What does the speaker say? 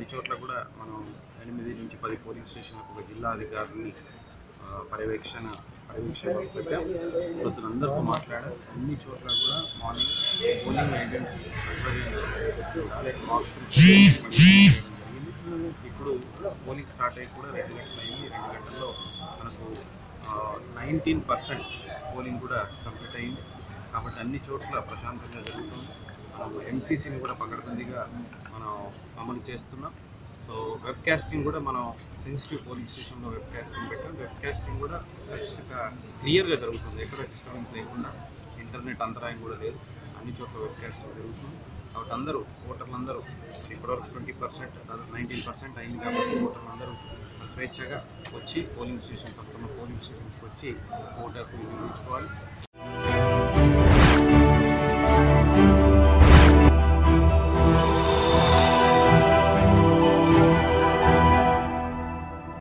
అన్ని చోట్ల కూడా మనం ఎనిమిది నుంచి పది పోలింగ్ స్టేషన్లకు ఒక జిల్లా అధికారిని ఆ, పర్యవేక్షణ పర్యవేక్షణ పెట్టాం పొద్దున అందరితో మాట్లాడారు అన్ని చోట్ల కూడా మార్నింగ్ పోలింగ్ ఏజెంట్స్ మార్క్స్ జరిగింది ఇప్పుడు పోలింగ్ స్టార్ట్ అయ్యి కూడా రెండు గంటలు అయ్యి రెండు గంటల్లో మనకు నైన్టీన్ పర్సెంట్ పోలింగ్ కూడా కంప్లీట్ అయింది కాబట్టి అన్ని చోట్ల ప్రశాంతంగా జరుగుతుంది మనం ఎంసీసీని కూడా పకడ్బందీగా మనం అమలు చేస్తున్నాం సో వెబ్ కాస్టింగ్ కూడా మనం సెన్సిటివ్ పోలింగ్ స్టేషన్లో వెబ్ కాస్టింగ్ పెట్టాం వెబ్ కాస్టింగ్ కూడా ఖచ్చితంగా క్లియర్గా జరుగుతుంది ఎక్కడ డిస్టర్బెన్స్ లేకుండా ఇంటర్నెట్ అంతరాయం కూడా లేదు అన్ని చోట్ల వెబ్ కాస్టింగ్ జరుగుతుంది కాబట్టి అందరూ ఓటర్లు అందరూ ఇప్పటివరకు ట్వంటీ పర్సెంట్ నైన్టీన్ పర్సెంట్ అయింది కాబట్టి ఓటర్లు అందరూ స్వేచ్ఛగా వచ్చి పోలింగ్ స్టేషన్ పక్కన పోలింగ్ స్టేషన్స్కి వచ్చి ఓటర్కు వినియోగించుకోవాలి